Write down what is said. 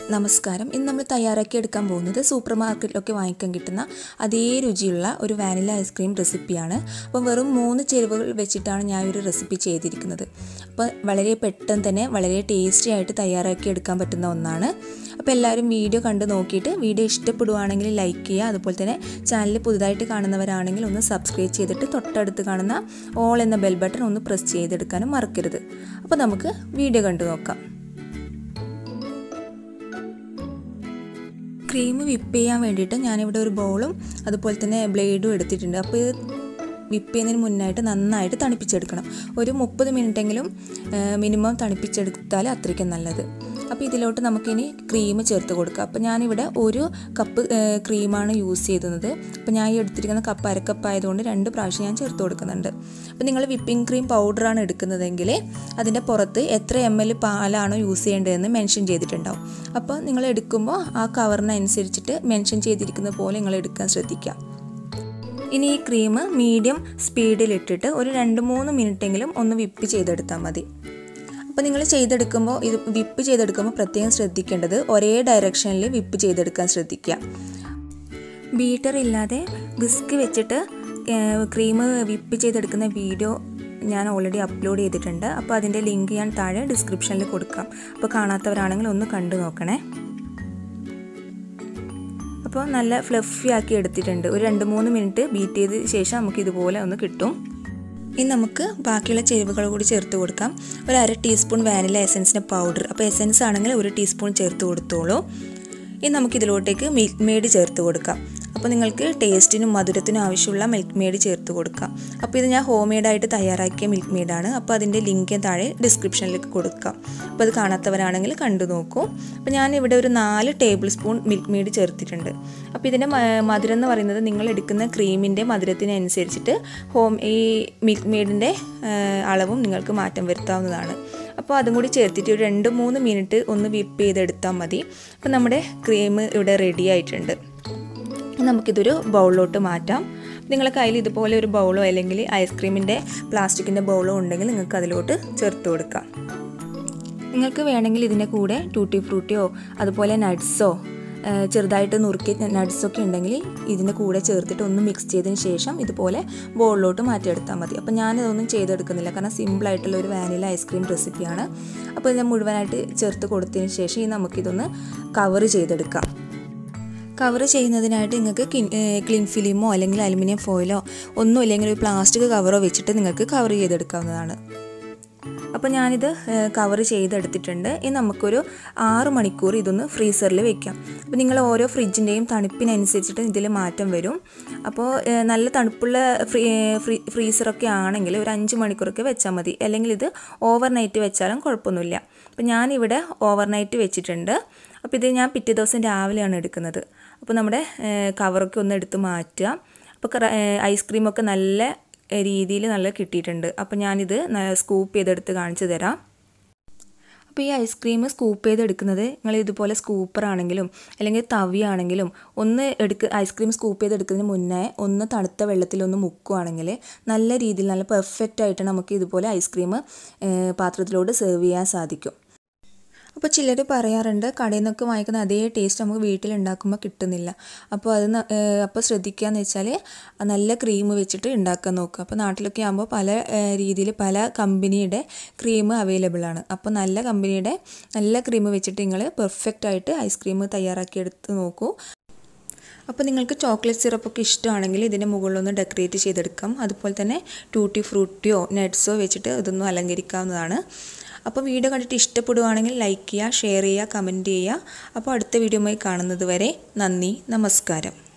നമസ്കാരം ഇന്ന് നമ്മൾ തയ്യാറാക്കി എടുക്കാൻ പോകുന്നത് സൂപ്പർ മാർക്കറ്റിലൊക്കെ വാങ്ങിക്കാൻ കിട്ടുന്ന അതേ രുചിയുള്ള ഒരു വാനില ഐസ്ക്രീം റെസിപ്പിയാണ് അപ്പോൾ വെറും മൂന്ന് ചേരുവകൾ വെച്ചിട്ടാണ് ഞാൻ ഈ ഒരു റെസിപ്പി ചെയ്തിരിക്കുന്നത് അപ്പോൾ വളരെ പെട്ടെന്ന് തന്നെ വളരെ ടേസ്റ്റി ആയിട്ട് തയ്യാറാക്കി എടുക്കാൻ പറ്റുന്ന ഒന്നാണ് അപ്പോൾ എല്ലാവരും വീഡിയോ കണ്ട് നോക്കിയിട്ട് വീഡിയോ ഇഷ്ടപ്പെടുവാണെങ്കിൽ ലൈക്ക് ചെയ്യുക അതുപോലെ തന്നെ ചാനൽ പുതുതായിട്ട് കാണുന്നവരാണെങ്കിൽ ഒന്ന് സബ്സ്ക്രൈബ് ചെയ്തിട്ട് തൊട്ടടുത്ത് കാണുന്ന ഓൾ എന്ന ബെൽ ബട്ടൺ ഒന്ന് പ്രസ് ചെയ്തെടുക്കാനും മറക്കരുത് അപ്പോൾ നമുക്ക് വീഡിയോ കണ്ടു നോക്കാം ക്രീം വിപ്പ് ചെയ്യാൻ വേണ്ടിയിട്ട് ഞാനിവിടെ ഒരു ബൗളും അതുപോലെ തന്നെ ബ്ലേഡും എടുത്തിട്ടുണ്ട് അപ്പോൾ ഇത് വിപ്പ് ചെയ്യുന്നതിന് മുന്നായിട്ട് നന്നായിട്ട് തണുപ്പിച്ചെടുക്കണം ഒരു മുപ്പത് മിനിറ്റെങ്കിലും മിനിമം തണുപ്പിച്ചെടുത്താൽ അത്രയ്ക്കും നല്ലത് അപ്പോൾ ഇതിലോട്ട് നമുക്കിനി ക്രീം ചേർത്ത് കൊടുക്കാം അപ്പോൾ ഞാനിവിടെ ഒരു കപ്പ് ക്രീമാണ് യൂസ് ചെയ്യുന്നത് അപ്പോൾ ഞാൻ ഈ എടുത്തിരിക്കുന്ന കപ്പ് അരക്കപ്പ് ആയതുകൊണ്ട് രണ്ട് പ്രാവശ്യം ഞാൻ ചേർത്ത് കൊടുക്കുന്നുണ്ട് അപ്പോൾ നിങ്ങൾ വിപ്പിംഗ് ക്രീം പൗഡറാണ് എടുക്കുന്നതെങ്കിൽ അതിൻ്റെ പുറത്ത് എത്ര എം എൽ പാലാണോ യൂസ് ചെയ്യേണ്ടതെന്ന് മെൻഷൻ ചെയ്തിട്ടുണ്ടാവും അപ്പോൾ നിങ്ങൾ എടുക്കുമ്പോൾ ആ കവറിനനുസരിച്ചിട്ട് മെൻഷൻ ചെയ്തിരിക്കുന്ന പോലെ നിങ്ങൾ എടുക്കാൻ ശ്രദ്ധിക്കുക ഇനി ഈ ക്രീം മീഡിയം സ്പീഡിലിട്ടിട്ട് ഒരു രണ്ട് മൂന്ന് മിനിറ്റെങ്കിലും ഒന്ന് വിപ്പ് ചെയ്തെടുത്താൽ മതി അപ്പോൾ നിങ്ങൾ ചെയ്തെടുക്കുമ്പോൾ ഇത് വിപ്പ് ചെയ്തെടുക്കുമ്പോൾ പ്രത്യേകം ശ്രദ്ധിക്കേണ്ടത് ഒരേ ഡയറക്ഷനിൽ വിപ്പ് ചെയ്തെടുക്കാൻ ശ്രദ്ധിക്കുക ബീറ്റർ ഇല്ലാതെ വിസ്ക് വെച്ചിട്ട് ക്രീം വിപ്പ് ചെയ്തെടുക്കുന്ന വീഡിയോ ഞാൻ ഓൾറെഡി അപ്ലോഡ് ചെയ്തിട്ടുണ്ട് അപ്പോൾ അതിൻ്റെ ലിങ്ക് ഞാൻ താഴെ ഡിസ്ക്രിപ്ഷനിൽ കൊടുക്കാം അപ്പോൾ കാണാത്തവരാണെങ്കിൽ ഒന്ന് കണ്ടു നോക്കണേ അപ്പോൾ നല്ല ഫ്ലഫി ആക്കി എടുത്തിട്ടുണ്ട് ഒരു രണ്ട് മൂന്ന് മിനിറ്റ് ബീറ്റ് ചെയ്ത ശേഷം നമുക്ക് ഇതുപോലെ ഒന്ന് കിട്ടും ഇനി നമുക്ക് ബാക്കിയുള്ള ചേരുവകൾ കൂടി ചേർത്ത് കൊടുക്കാം ഒരു അര ടീസ്പൂൺ വാനില എസൻസിൻ്റെ പൗഡർ അപ്പോൾ എസൻസ് ആണെങ്കിൽ ഒരു ടീസ്പൂൺ ചേർത്ത് കൊടുത്തോളൂ ഇനി നമുക്കിതിലോട്ടേക്ക് മിൽക്ക് മെയ്ഡ് ചേർത്ത് കൊടുക്കാം അപ്പോൾ നിങ്ങൾക്ക് ടേസ്റ്റിനും മധുരത്തിനും ആവശ്യമുള്ള മിൽക്ക് മെയ്ഡ് ചേർത്ത് കൊടുക്കാം അപ്പോൾ ഇത് ഞാൻ ഹോം മെയ്ഡായിട്ട് തയ്യാറാക്കിയ മിൽക്ക് മെയ്ഡാണ് അപ്പോൾ അതിൻ്റെ ലിങ്ക് താഴെ ഡിസ്ക്രിപ്ഷനിലേക്ക് കൊടുക്കാം അപ്പോൾ അത് കാണാത്തവരാണെങ്കിൽ കണ്ടു നോക്കൂ അപ്പോൾ ഞാൻ ഇവിടെ ഒരു നാല് ടേബിൾ സ്പൂൺ മിൽക്ക് മെയ്ഡ് ചേർത്തിട്ടുണ്ട് അപ്പോൾ ഇതിൻ്റെ മധുരം എന്ന് പറയുന്നത് നിങ്ങൾ എടുക്കുന്ന ക്രീമിൻ്റെ മധുരത്തിനനുസരിച്ചിട്ട് ഹോം ഈ മിൽക്ക് മെയ്ഡിൻ്റെ അളവും നിങ്ങൾക്ക് മാറ്റം വരുത്താവുന്നതാണ് അപ്പോൾ അതും കൂടി ചേർത്തിട്ട് ഒരു രണ്ട് മൂന്ന് മിനിറ്റ് ഒന്ന് വിപ്പ് ചെയ്തെടുത്താൽ മതി അപ്പോൾ നമ്മുടെ ക്രീം ഇവിടെ റെഡി ആയിട്ടുണ്ട് നമുക്കിതൊരു ബൗളിലോട്ട് മാറ്റാം നിങ്ങളുടെ കയ്യിൽ ഇതുപോലെ ഒരു ബൗളോ അല്ലെങ്കിൽ ഐസ്ക്രീമിൻ്റെ പ്ലാസ്റ്റിക്കിൻ്റെ ബൗളോ ഉണ്ടെങ്കിൽ നിങ്ങൾക്ക് അതിലോട്ട് ചേർത്ത് കൊടുക്കാം നിങ്ങൾക്ക് വേണമെങ്കിൽ ഇതിൻ്റെ കൂടെ ടൂട്ടി ഫ്രൂട്ടിയോ അതുപോലെ നട്ട്സോ ചെറുതായിട്ട് നുറുക്കിയ നട്ട്സൊക്കെ ഉണ്ടെങ്കിൽ ഇതിൻ്റെ കൂടെ ചേർത്തിട്ട് ഒന്ന് മിക്സ് ചെയ്തതിന് ശേഷം ഇതുപോലെ ബോളിലോട്ട് മാറ്റിയെടുത്താൽ മതി അപ്പോൾ ഞാനിതൊന്നും ചെയ്തെടുക്കുന്നില്ല കാരണം സിമ്പിളായിട്ടുള്ള ഒരു വാനില ഐസ്ക്രീം റെസിപ്പിയാണ് അപ്പോൾ ഇത് മുഴുവനായിട്ട് ചേർത്ത് കൊടുത്തതിന് ശേഷം ഈ നമുക്കിതൊന്ന് കവർ ചെയ്തെടുക്കാം കവർ ചെയ്യുന്നതിനായിട്ട് നിങ്ങൾക്ക് ക്ലീൻ ഫിലിമോ അല്ലെങ്കിൽ അലുമിനിയം ഫോയിലോ ഒന്നും ഇല്ലെങ്കിൽ ഒരു പ്ലാസ്റ്റിക് കവറോ വെച്ചിട്ട് നിങ്ങൾക്ക് കവർ ചെയ്തെടുക്കാവുന്നതാണ് അപ്പോൾ ഞാനിത് കവർ ചെയ്തെടുത്തിട്ടുണ്ട് ഇനി നമുക്കൊരു ആറ് മണിക്കൂർ ഇതൊന്ന് ഫ്രീസറിൽ വെക്കാം അപ്പോൾ നിങ്ങൾ ഓരോ ഫ്രിഡ്ജിൻ്റെയും തണുപ്പിനനുസരിച്ചിട്ട് ഇതിൽ മാറ്റം വരും അപ്പോൾ നല്ല തണുപ്പുള്ള ഫ്രീ ഫ്രീ ഫ്രീസറൊക്കെ ആണെങ്കിൽ ഒരു അഞ്ച് മണിക്കൂറൊക്കെ വെച്ചാൽ മതി അല്ലെങ്കിൽ ഇത് ഓവർ നൈറ്റ് വെച്ചാലും കുഴപ്പമൊന്നുമില്ല അപ്പോൾ ഞാനിവിടെ ഓവർ നൈറ്റ് വെച്ചിട്ടുണ്ട് അപ്പോൾ ഇത് ഞാൻ പിറ്റേ ദിവസം രാവിലെയാണ് എടുക്കുന്നത് അപ്പോൾ നമ്മുടെ കവറൊക്കെ ഒന്ന് എടുത്ത് മാറ്റുക അപ്പോൾ ഐസ്ക്രീമൊക്കെ നല്ല രീതിയിൽ നല്ല കിട്ടിയിട്ടുണ്ട് അപ്പോൾ ഞാനിത് സ്കൂപ്പ് ചെയ്തെടുത്ത് കാണിച്ചു തരാം അപ്പോൾ ഈ ഐസ്ക്രീം സ്കൂപ്പ് ചെയ്തെടുക്കുന്നത് നിങ്ങൾ ഇതുപോലെ സ്കൂപ്പറാണെങ്കിലും അല്ലെങ്കിൽ തവിയാണെങ്കിലും ഒന്ന് എടുക്ക ഐസ്ക്രീം സ്കൂപ്പ് ചെയ്തെടുക്കുന്നതിന് മുന്നേ ഒന്ന് തണുത്ത വെള്ളത്തിലൊന്ന് മുക്കുകയാണെങ്കിൽ നല്ല രീതിയിൽ നല്ല പെർഫെക്റ്റ് ആയിട്ട് നമുക്ക് ഇതുപോലെ ഐസ്ക്രീം പാത്രത്തിലോട്ട് സെർവ് ചെയ്യാൻ സാധിക്കും അപ്പോൾ ചിലർ പറയാറുണ്ട് കടയിൽ നിന്നൊക്കെ വാങ്ങിക്കുന്ന അതേ ടേസ്റ്റ് നമുക്ക് വീട്ടിൽ ഉണ്ടാക്കുമ്പോൾ കിട്ടുന്നില്ല അപ്പോൾ അത് അപ്പോൾ ശ്രദ്ധിക്കുക എന്ന് വെച്ചാൽ നല്ല ക്രീം വെച്ചിട്ട് ഉണ്ടാക്കാൻ നോക്കുക അപ്പോൾ നാട്ടിലൊക്കെ ആകുമ്പോൾ പല രീതിയിൽ പല കമ്പനിയുടെ ക്രീം അവൈലബിൾ ആണ് അപ്പോൾ നല്ല കമ്പനിയുടെ നല്ല ക്രീം വെച്ചിട്ട് നിങ്ങൾ പെർഫെക്റ്റ് ആയിട്ട് ഐസ്ക്രീം തയ്യാറാക്കി എടുത്ത് നോക്കൂ അപ്പോൾ നിങ്ങൾക്ക് ചോക്ലേറ്റ് സിറപ്പൊക്കെ ഇഷ്ടമാണെങ്കിൽ ഇതിൻ്റെ മുകളിലൊന്ന് ഡെക്കറേറ്റ് ചെയ്തെടുക്കാം അതുപോലെ തന്നെ ടൂട്ടി ഫ്രൂട്ടിയോ നട്ട്സോ വെച്ചിട്ട് ഇതൊന്നും അലങ്കരിക്കാവുന്നതാണ് അപ്പോൾ വീഡിയോ കണ്ടിട്ട് ഇഷ്ടപ്പെടുവാണെങ്കിൽ ലൈക്ക് ചെയ്യുക ഷെയർ ചെയ്യുക കമൻറ്റ് ചെയ്യുക അപ്പോൾ അടുത്ത വീഡിയോയുമായി കാണുന്നത് വരെ നന്ദി നമസ്കാരം